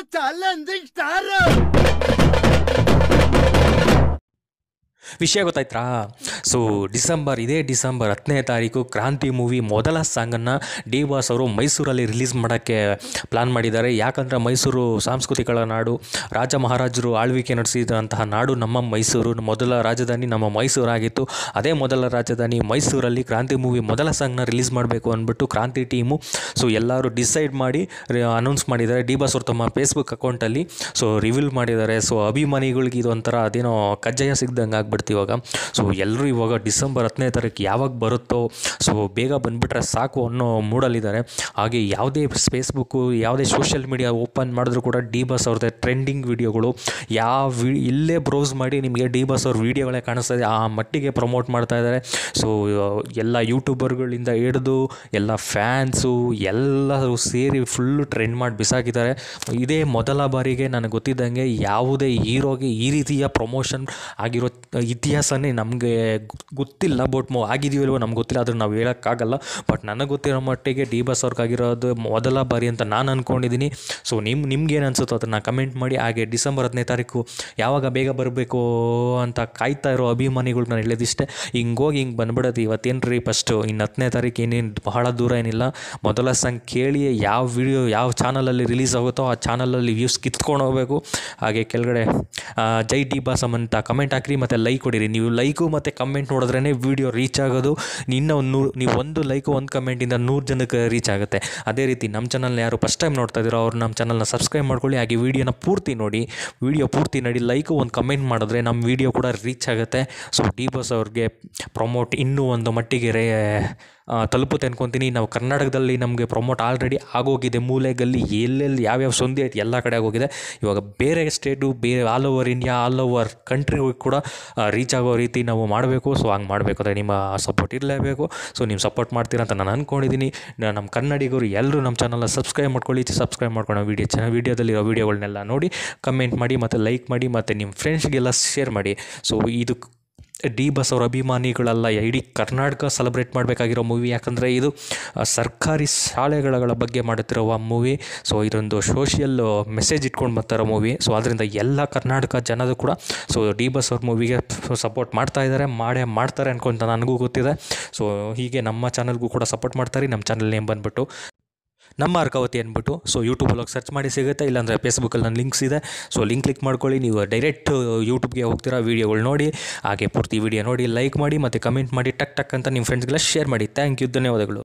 challenging star ವಿಷಯ ಗೊತ್ತಾಯ್ತಾ so December ಇದೇ ಡಿಸೆಂಬರ್ ಹತ್ತನೇ ತಾರೀಕು ಕ್ರಾಂತಿ ಮೂವಿ ಮೊದಲ ಸಾಂಗನ್ನು ಡಿ ಬಾಸ್ ಅವರು ಮೈಸೂರಲ್ಲಿ ರಿಲೀಸ್ ಮಾಡೋಕ್ಕೆ ಪ್ಲಾನ್ ಮಾಡಿದ್ದಾರೆ ಯಾಕಂದರೆ ಮೈಸೂರು ಸಾಂಸ್ಕೃತಿಕ ನಾಡು ರಾಜ ಮಹಾರಾಜರು ಆಳ್ವಿಕೆ ನಡೆಸಿದಂತಹ ನಾಡು ನಮ್ಮ ಮೈಸೂರು ಮೊದಲ ರಾಜಧಾನಿ ನಮ್ಮ ಮೈಸೂರಾಗಿತ್ತು ಅದೇ ಮೊದಲ ರಾಜಧಾನಿ ಮೈಸೂರಲ್ಲಿ ಕ್ರಾಂತಿ ಮೂವಿ ಮೊದಲ ಸಾಂಗ್ನ ರಿಲೀಸ್ ಮಾಡಬೇಕು ಅಂದ್ಬಿಟ್ಟು ಕ್ರಾಂತಿ ಟೀಮು ಸೊ ಎಲ್ಲರೂ ಡಿಸೈಡ್ ಮಾಡಿ ಅನೌನ್ಸ್ ಮಾಡಿದ್ದಾರೆ ಡಿ ಬಾಸ್ ಅವರು ತಮ್ಮ ಫೇಸ್ಬುಕ್ ಅಕೌಂಟಲ್ಲಿ ಸೊ ರಿವೀಲ್ ಮಾಡಿದ್ದಾರೆ ಸೊ ಅಭಿಮಾನಿಗಳಿಗೆ ಇದೊಂಥರ ಅದೇನೋ ಕಜ್ಜಾಯ ಸಿಗ್ದಂಗೆ ಆಗ್ಬಿಡ್ತು ಇವಾಗ ಸೊ ಎಲ್ಲರೂ ಇವಾಗ ಡಿಸೆಂಬರ್ ಹತ್ತನೇ ತಾರೀಕು ಯಾವಾಗ ಬರುತ್ತೋ ಸೊ ಬೇಗ ಬಂದುಬಿಟ್ರೆ ಸಾಕು ಅನ್ನೋ ಮೂಡಲ್ಲಿದ್ದಾರೆ ಹಾಗೆ ಯಾವುದೇ ಫೇಸ್ಬುಕ್ಕು ಯಾವುದೇ ಸೋಷಿಯಲ್ ಮೀಡಿಯಾ ಓಪನ್ ಮಾಡಿದ್ರು ಕೂಡ ಡಿ ಬಾಸ್ ಅವ್ರದ್ದೇ ಟ್ರೆಂಡಿಂಗ್ ವೀಡಿಯೋಗಳು ಯಾವ ವಿ ಇಲ್ಲೇ ಬ್ರೌಸ್ ಮಾಡಿ ನಿಮಗೆ ಡಿ ಬಾಸ್ ಅವ್ರ ವೀಡಿಯೋಗಳೇ ಕಾಣಿಸ್ತಾ ಇದೆ ಆ ಮಟ್ಟಿಗೆ ಪ್ರಮೋಟ್ ಮಾಡ್ತಾ ಇದ್ದಾರೆ ಸೊ ಎಲ್ಲ ಯೂಟ್ಯೂಬರ್ಗಳಿಂದ ಹಿಡಿದು ಎಲ್ಲ ಫ್ಯಾನ್ಸು ಎಲ್ಲರೂ ಸೇರಿ ಫುಲ್ಲು ಟ್ರೆಂಡ್ ಮಾಡಿ ಬಿಸಾಕಿದ್ದಾರೆ ಇದೇ ಮೊದಲ ಬಾರಿಗೆ ನನಗೆ ಗೊತ್ತಿದ್ದಂಗೆ ಯಾವುದೇ ಹೀರೋಗೆ ಈ ರೀತಿಯ ಪ್ರಮೋಷನ್ ಆಗಿರೋ ಇತಿಹಾಸನೇ ನಮಗೆ ಗೊತ್ತಿಲ್ಲ ಬಟ್ ಮೊ ಆಗಿದೆಯೋ ಇಲ್ವೋ ನಮ್ಗೆ ಗೊತ್ತಿಲ್ಲ ಅದನ್ನು ನಾವು ಹೇಳೋಕ್ಕಾಗಲ್ಲ ಬಟ್ ನನಗೆ ಗೊತ್ತಿರೋ ಮಟ್ಟಿಗೆ ಡಿ ಬಾಸ್ ಅವ್ರಿಗಾಗಿರೋದು ಮೊದಲ ಬಾರಿ ಅಂತ ನಾನು ಅಂದ್ಕೊಂಡಿದ್ದೀನಿ ಸೊ ನಿಮ್ಮ ನಿಮ್ಗೇನು ಅನಿಸುತ್ತೋ ಅದನ್ನು ಕಮೆಂಟ್ ಮಾಡಿ ಹಾಗೆ ಡಿಸೆಂಬರ್ ಹತ್ತನೇ ತಾರೀಕು ಯಾವಾಗ ಬೇಗ ಬರಬೇಕು ಅಂತ ಕಾಯ್ತಾ ಇರೋ ಅಭಿಮಾನಿಗಳು ನಾನು ಹೇಳೋದಿಷ್ಟೇ ಹಿಂಗೆ ಹೋಗಿ ಹಿಂಗೆ ಬಂದ್ಬಿಡೋದು ಇವತ್ತೇನು ರೀ ಫಸ್ಟು ಇನ್ನು ಹತ್ತನೇ ತಾರೀಕು ಏನೇನು ಬಹಳ ದೂರ ಏನಿಲ್ಲ ಮೊದಲ ಸಾಂಗ್ ಕೇಳಿ ಯಾವ ವಿಡಿಯೋ ಯಾವ ಚಾನಲಲ್ಲಿ ರಿಲೀಸ್ ಆಗುತ್ತೋ ಆ ಚಾನಲಲ್ಲಿ ವ್ಯೂಸ್ ಕಿತ್ಕೊಂಡು ಹೋಗಬೇಕು ಹಾಗೆ ಕೆಳಗಡೆ ಆ, ಜೈ ಡಿ ಬಾಸಮ್ ಅಂತ ಕಮೆಂಟ್ ಹಾಕ್ರಿ ಮತ್ತು ಲೈಕ್ ಕೊಡಿರಿ ನೀವು ಲೈಕು ಮತ್ತು ಕಮೆಂಟ್ ನೋಡಿದ್ರೇ ವಿಡಿಯೋ ರೀಚ್ ಆಗೋದು ಇನ್ನೂ ಒಂದು ನೂರು ನೀವು ಒಂದು ಲೈಕು ಒಂದು ಕಮೆಂಟಿಂದ ನೂರು ಜನಕ್ಕೆ ರೀಚ್ ಆಗುತ್ತೆ ಅದೇ ರೀತಿ ನಮ್ಮ ಚಾನಲ್ನ ಯಾರು ಫಸ್ಟ್ ಟೈಮ್ ನೋಡ್ತಾ ಇದ್ದೀರೋ ಅವ್ರು ನಮ್ಮ ಚಾನಲ್ನ ಸಬ್ಸ್ಕ್ರೈಬ್ ಮಾಡ್ಕೊಳ್ಳಿ ಹಾಗೆ ವೀಡಿಯೋನ ಪೂರ್ತಿ ನೋಡಿ ವಿಡಿಯೋ ಪೂರ್ತಿ ನೋಡಿ ಲೈಕು ಒಂದು ಕಮೆಂಟ್ ಮಾಡಿದ್ರೆ ನಮ್ಮ ವಿಡಿಯೋ ಕೂಡ ರೀಚ್ ಆಗುತ್ತೆ ಸೊ ಡಿ ಬಾಸ್ ಅವ್ರಿಗೆ ಪ್ರಮೋಟ್ ಇನ್ನೂ ಒಂದು ಮಟ್ಟಿಗೆ ರೇ ಆ, ತಲುಪುತ್ತೆ ಅನ್ಕೊತೀನಿ ನಾವು ಕರ್ನಾಟಕದಲ್ಲಿ ನಮಗೆ ಪ್ರಮೋಟ್ ಆಲ್ರೆಡಿ ಆಗೋಗಿದೆ ಮೂಲೆ ಗಲ್ಲಿ ಎಲ್ಲೆಲ್ಲಿ ಯಾವ್ಯಾವ ಸಂಧಿ ಐತೆ ಎಲ್ಲ ಕಡೆ ಆಗೋಗಿದೆ ಇವಾಗ ಬೇರೆ ಸ್ಟೇಟು ಬೇರೆ all over India all over ಕಂಟ್ರಿಗೂ ಕೂಡ ರೀಚ್ ಆಗೋ ರೀತಿ ನಾವು ಮಾಡಬೇಕು ಸೊ ಹಂಗೆ ಮಾಡಬೇಕು ಅಂದರೆ ನಿಮ್ಮ ಸಪೋರ್ಟ್ ಇರಲೇಬೇಕು ಸೊ ನೀವು ಸಪೋರ್ಟ್ ಮಾಡ್ತೀರಾ ಅಂತ ನಾನು ಅಂದ್ಕೊಂಡಿದ್ದೀನಿ ನ- ನಮ್ಮ ಕನ್ನಡಿಗರು ಎಲ್ಲರೂ ನಮ್ಮ ಚಾನಲ್ನ ಸಬ್ಸ್ಕ್ರೈಬ್ ಮಾಡ್ಕೊಳ್ಳಿ ಸಬ್ಸ್ಕ್ರೈಬ್ ಮಾಡ್ಕೊಳ್ಳೋ ವೀಡಿಯೋ ಚೆನ್ನ ವೀಡಿಯೋದಲ್ಲಿರೋ ವೀಡಿಯೋಗಳನ್ನೆಲ್ಲ ನೋಡಿ ಕಮೆಂಟ್ ಮಾಡಿ ಮತ್ತು ಲೈಕ್ ಮಾಡಿ ಮತ್ತು ನಿಮ್ಮ ಫ್ರೆಂಡ್ಸ್ಗೆಲ್ಲ ಶೇರ್ ಮಾಡಿ ಸೊ ಇದು ಡಿ ಬಸ್ ಅವ್ರ ಅಭಿಮಾನಿಗಳೆಲ್ಲ ಇಡೀ ಕರ್ನಾಟಕ ಸೆಲೆಬ್ರೇಟ್ ಮಾಡಬೇಕಾಗಿರೋ ಮೂವಿ ಯಾಕಂದರೆ ಇದು ಆ, ಸರ್ಕಾರಿ ಶಾಲೆಗಳ ಬಗ್ಗೆ ಮಾಡುತ್ತಿರುವ ಮೂವಿ ಸೊ ಇದೊಂದು ಸೋಷಿಯಲ್ ಮೆಸೇಜ್ ಇಟ್ಕೊಂಡು ಬರ್ತಾರೋ ಮೂವಿ ಸೊ ಅದರಿಂದ ಎಲ್ಲ ಕರ್ನಾಟಕ ಜನರು ಕೂಡ ಸೊ ಡಿ ಬಸ್ ಅವ್ರ ಮೂವಿಗೆ ಸಪೋರ್ಟ್ ಮಾಡ್ತಾ ಇದ್ದಾರೆ ಮಾಡೇ ಮಾಡ್ತಾರೆ ಅನ್ಕೊಂತ ನನಗೂ ಗೊತ್ತಿದೆ ಸೊ ಹೀಗೆ ನಮ್ಮ ಚಾನಲ್ಗೂ ಕೂಡ ಸಪೋರ್ಟ್ ಮಾಡ್ತಾರೆ ನಮ್ಮ ಚಾನಲ್ ನೇಮ್ ಬಂದುಬಿಟ್ಟು ನಮ್ಮ ಅರ್ಕಾವತಿ ಅಂದ್ಬಿಟ್ಟು ಸೊ ಯೂಟ್ಯೂಬಲ್ಲಿ ಹೋಗಿ ಸರ್ಚ್ ಮಾಡಿ ಸಿಗುತ್ತೆ ಇಲ್ಲಾಂದರೆ ಫೇಸ್ಬುಕ್ಕಲ್ಲಿ ನನ್ನ ಲಿಂಕ್ಸ್ ಇದೆ ಸೊ ಲಿಂಕ್ ಕ್ಲಿಕ್ ಮಾಡ್ಕೊಳ್ಳಿ ನೀವು ಡೈರೆಕ್ಟ್ ಯೂಟ್ಯೂಬ್ಗೆ ಹೋಗ್ತೀರಾ ವೀಡಿಯೋಗಳು ನೋಡಿ ಹಾಗೆ ಪೂರ್ತಿ ವೀಡಿಯೋ ನೋಡಿ ಲೈಕ್ ಮಾಡಿ ಮತ್ತು ಕಮೆಂಟ್ ಮಾಡಿ ಟಕ್ ಟಕ್ ಅಂತ ನಿಮ್ಮ ಫ್ರೆಂಡ್ಸ್ಗೆಲ್ಲ ಶೇರ್ ಮಾಡಿ ಥ್ಯಾಂಕ್ ಯು ಧನ್ಯವಾದಗಳು